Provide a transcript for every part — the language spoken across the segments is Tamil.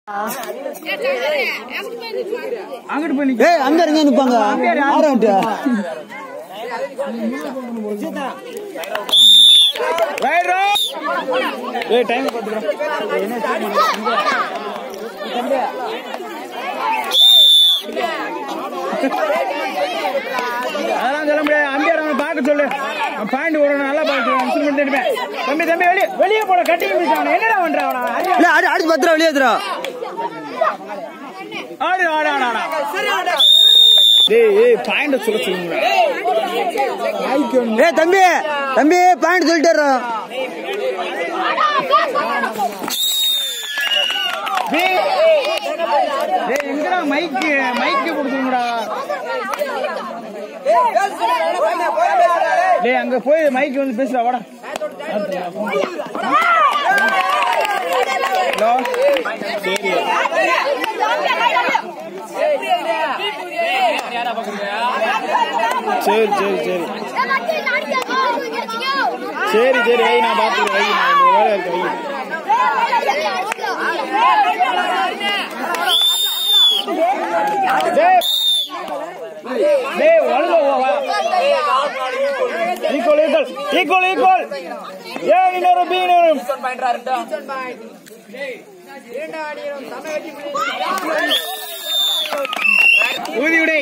அங்கிட்டு போய் நிக்க ஏய் அங்க இருங்க நிப்பாங்க ஆரம்பிட்டு ரைட் ரோ ஏய் டைம் பாத்துக்கறேன் அதெல்லாம் சொல்ல முடியாது அம்பியார் அவனை பார்க்க சொல்லு அவன் பாயிண்ட் ஒரு நல்லா பார்த்து அம்சம் பண்ணிட்டு தம்பி தம்பி வெளியே வெளியே போட கட்டிங் அவனை என்னடா பண்ற அவன இல்ல அடி அடிச்சு பத்திரம் வெளியே ஏத்துறா ஆடு ஆடு ஆடு ஆடு டேய் ஏய் பாயிண்ட் சொல்ல சொல்லுங்க ஏய் தம்பி தம்பி பாயிண்ட் சொல்லிட்டு டேய் எங்கடா மைக்கு மைக்கு கொடுத்துருங்கடா டேய் அங்க போய் மைக் வந்து பேசுடா வாடா ஹலோ சரி சரி சரி சரி சரி சரி வை நான் பாத்துக்கிறேன் வை நான் இந்த வேலை இருக்கு வை டேய் டேய் வலது வா equal equal equal equal A இன்னொரு பி இன்னொரு ஊதி விடை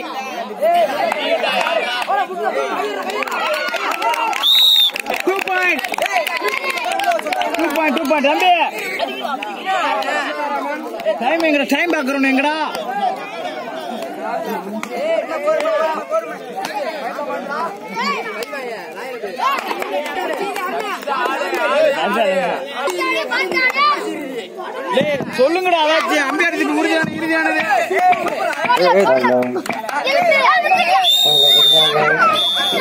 two point two point two point தம்பி டைம் எங்கடா டைம் பாக்குறோம் எங்கடா டேய் சொல்லுங்கடா அதாச்சும் அம்பியார் இதுக்கு உறுதியான இறுதியானது